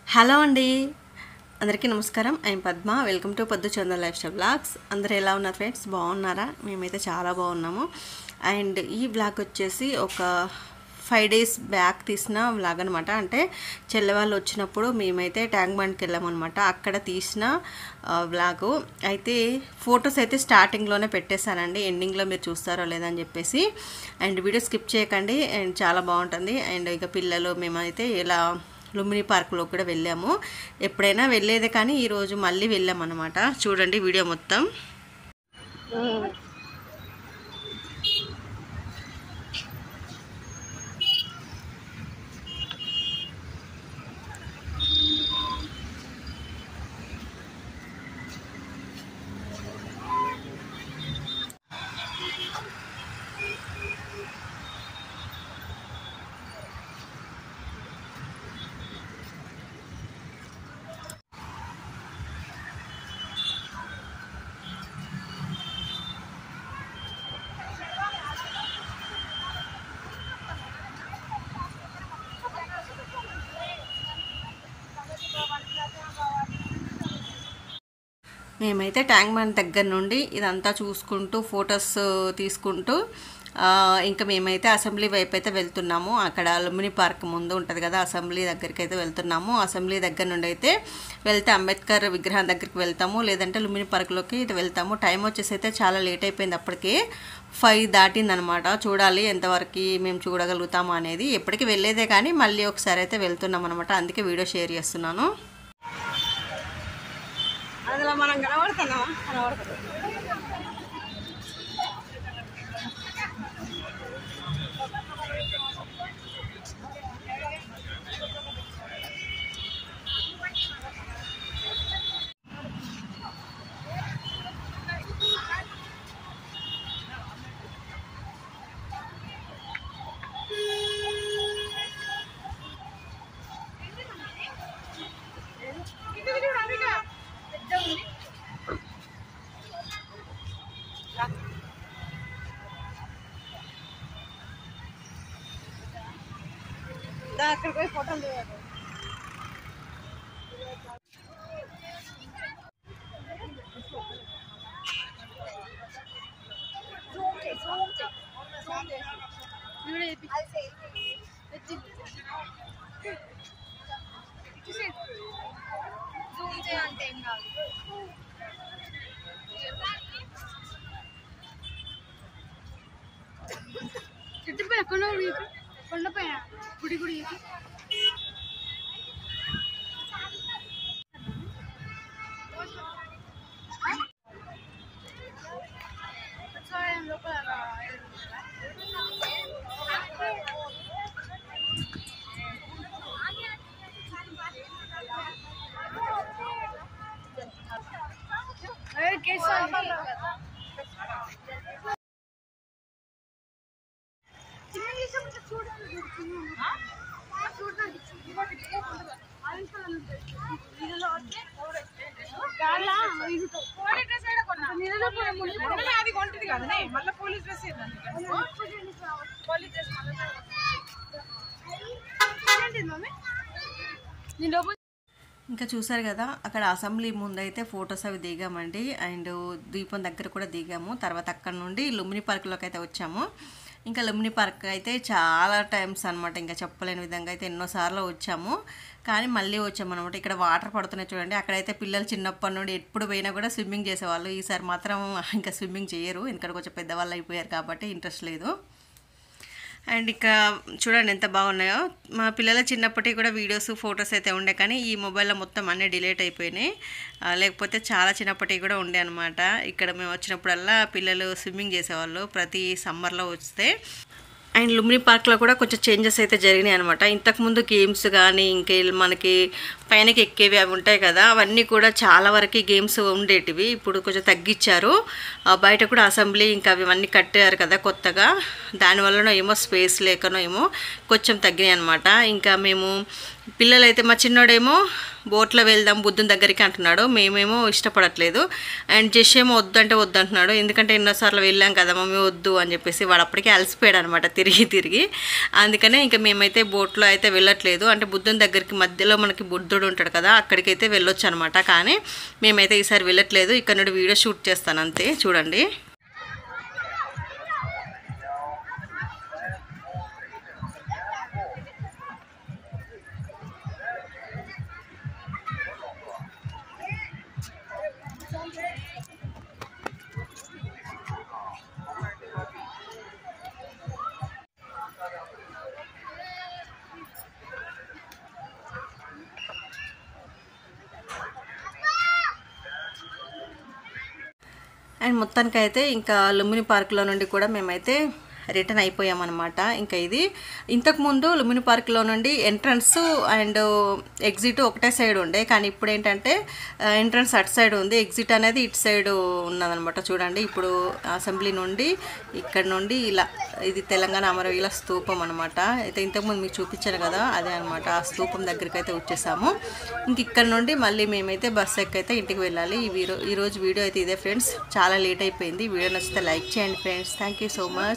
hello అండి అందరికీ నమస్కారం ఐఎమ్ పద్మ వెల్కమ్ టు పొద్దు చంద్ర లైఫ్ స్టైల్ బ్లాగ్స్ అందరు ఎలా ఉన్నారు ఫ్రెండ్స్ బాగున్నారా మేమైతే చాలా బాగున్నాము అండ్ ఈ బ్లాగ్ వచ్చేసి ఒక ఫైవ్ డేస్ బ్యాక్ తీసిన బ్లాగ్ అనమాట అంటే చెల్లె వాళ్ళు వచ్చినప్పుడు మేమైతే ట్యాంక్ బండ్కి వెళ్ళామన్నమాట అక్కడ తీసిన బ్లాగు అయితే ఫొటోస్ అయితే స్టార్టింగ్లోనే పెట్టేశానండి ఎండింగ్లో మీరు చూస్తారో లేదని చెప్పేసి అండ్ వీడియో స్కిప్ చేయకండి అండ్ చాలా బాగుంటుంది అండ్ ఇక పిల్లలు మేమైతే ఇలా లుంబిని పార్క్లో కూడా వెళ్ళాము ఎప్పుడైనా వెళ్ళేదే కానీ ఈరోజు మళ్ళీ వెళ్ళామన్నమాట చూడండి వీడియో మొత్తం మేమైతే ట్యాంక్ బండ్ దగ్గర నుండి ఇదంతా చూసుకుంటూ ఫొటోస్ తీసుకుంటూ ఆ, ఇంకా మేమైతే అసెంబ్లీ వైపు అయితే వెళ్తున్నాము అక్కడ లుంబిని పార్క్ ముందు ఉంటుంది కదా అసెంబ్లీ దగ్గరికి అయితే వెళ్తున్నాము అసెంబ్లీ దగ్గర నుండి అయితే వెళ్తే అంబేద్కర్ విగ్రహం దగ్గరికి వెళ్తాము లేదంటే లుంబిని పార్క్లోకి ఇటు వెళ్తాము టైం వచ్చేసి అయితే చాలా లేట్ అయిపోయింది అప్పటికే ఫైవ్ దాటిందనమాట చూడాలి ఎంతవరకు మేము చూడగలుగుతాము అనేది ఎప్పటికీ వెళ్ళేదే కానీ మళ్ళీ ఒకసారి అయితే వెళ్తున్నాం అనమాట అందుకే వీడియో షేర్ చేస్తున్నాను అందులో మనం కనబడుతున్నామా కనబడుతున్నాం అక్కడికి పోయి ఫోటోలు దిగాలి అంటే ఏం కాదు చెట్టుపై కొండ కొండపైన గుడి గుడి కేసు అది కొంటది కదనే మళ్ళీ పోలీస్ డ్రెస్ పోలీస్ డ్రెస్ నేను లోపల ఇంకా చూసారు కదా అక్కడ అసెంబ్లీ ముందు అయితే ఫొటోస్ అవి దిగామండి అండ్ దీపం దగ్గర కూడా దిగాము తర్వాత అక్కడ నుండి లుంబిని పార్క్లోకి అయితే వచ్చాము ఇంకా లుంబిని పార్క్ అయితే చాలా టైమ్స్ అనమాట ఇంకా చెప్పలేని విధంగా అయితే ఎన్నోసార్లు వచ్చాము కానీ మళ్ళీ వచ్చాము అనమాట ఇక్కడ వాటర్ పడుతున్నాయి చూడండి అక్కడైతే పిల్లలు చిన్నప్పటి నుండి ఎప్పుడు పోయినా కూడా స్విమ్మింగ్ చేసేవాళ్ళు ఈసారి మాత్రం ఇంకా స్విమ్మింగ్ చేయరు ఇక్కడ కొంచెం పెద్దవాళ్ళు అయిపోయారు కాబట్టి ఇంట్రెస్ట్ లేదు అండ్ ఇక చూడండి ఎంత బాగున్నాయో మా పిల్లల చిన్నప్పటికి కూడా వీడియోస్ ఫొటోస్ అయితే ఉండే కానీ ఈ మొబైల్లో మొత్తం అన్నీ డిలీట్ అయిపోయినాయి ఆ, లేకపోతే చాలా చిన్నప్పటికి కూడా ఉండే అనమాట ఇక్కడ మేము వచ్చినప్పుడల్లా పిల్లలు స్విమ్మింగ్ చేసేవాళ్ళు ప్రతి సమ్మర్లో వస్తే అండ్ లుంబిని పార్క్లో కూడా కొంచెం చేంజెస్ అయితే జరిగినాయి అనమాట ఇంతకుముందు గేమ్స్ కానీ ఇంకే మనకి పైనకి ఎక్కేవి అవి ఉంటాయి కదా అవన్నీ కూడా చాలా వరకు గేమ్స్ ఉండేటివి ఇప్పుడు కొంచెం తగ్గించారు ఆ, బయట కూడా అసెంబ్లీ ఇంకా అవి అన్నీ కట్టారు కదా కొత్తగా దానివల్లనో ఏమో స్పేస్ లేకనో ఏమో కొంచెం తగ్గినాయి అనమాట ఇంకా మేము పిల్లలైతే మా చిన్నోడేమో బోట్లో వెళ్దాం బుద్ధుని దగ్గరికి అంటున్నాడు మేమేమో ఇష్టపడట్లేదు అండ్ జస్ట్ ఏమో వద్దు అంటే వద్దు అంటున్నాడు ఎందుకంటే ఎన్నోసార్లు వెళ్ళాం కదా మమ్మీ వద్దు అని చెప్పేసి వాడు అప్పటికే అలసిపోయాడు అనమాట తిరిగి తిరిగి అందుకనే ఇంకా మేమైతే బోట్లో అయితే వెళ్ళట్లేదు అంటే బుద్ధుని దగ్గరికి మధ్యలో మనకి బుద్ధుడు ఉంటాడు కదా అక్కడికి అయితే వెళ్ళొచ్చు అనమాట కానీ మేమైతే ఈసారి వెళ్ళట్లేదు ఇక్కడ నుండి వీడియో షూట్ చేస్తాను అంతే చూడండి అండ్ మొత్తానికైతే ఇంకా లుంబిని పార్క్లో నుండి కూడా మేమైతే రిటర్న్ అయిపోయామన్నమాట ఇంకా ఇది ఇంతకుముందు లుంబిని పార్క్లో నుండి ఎంట్రన్స్ అండ్ ఎగ్జిట్ ఒకటే సైడ్ ఉండే కానీ ఇప్పుడు ఏంటంటే ఎంట్రన్స్ అటు సైడ్ ఉంది ఎగ్జిట్ అనేది ఇటు సైడ్ ఉన్నదనమాట చూడండి ఇప్పుడు అసెంబ్లీ నుండి ఇక్కడ నుండి ఇలా ఇది తెలంగాణ అమరవీల స్తూపం అనమాట అయితే ఇంతకుముందు మీకు చూపించాను కదా అదే అనమాట ఆ స్తూపం దగ్గరికి అయితే వచ్చేసాము ఇంక ఇక్కడ నుండి మళ్ళీ మేమైతే బస్ ఎక్కైతే ఇంటికి వెళ్ళాలి ఈ వీరో- ఈ రోజు వీడియో అయితే ఇదే ఫ్రెండ్స్ చాలా లేట్ అయిపోయింది వీడియో నచ్చితే లైక్ చేయండి friends thank you so much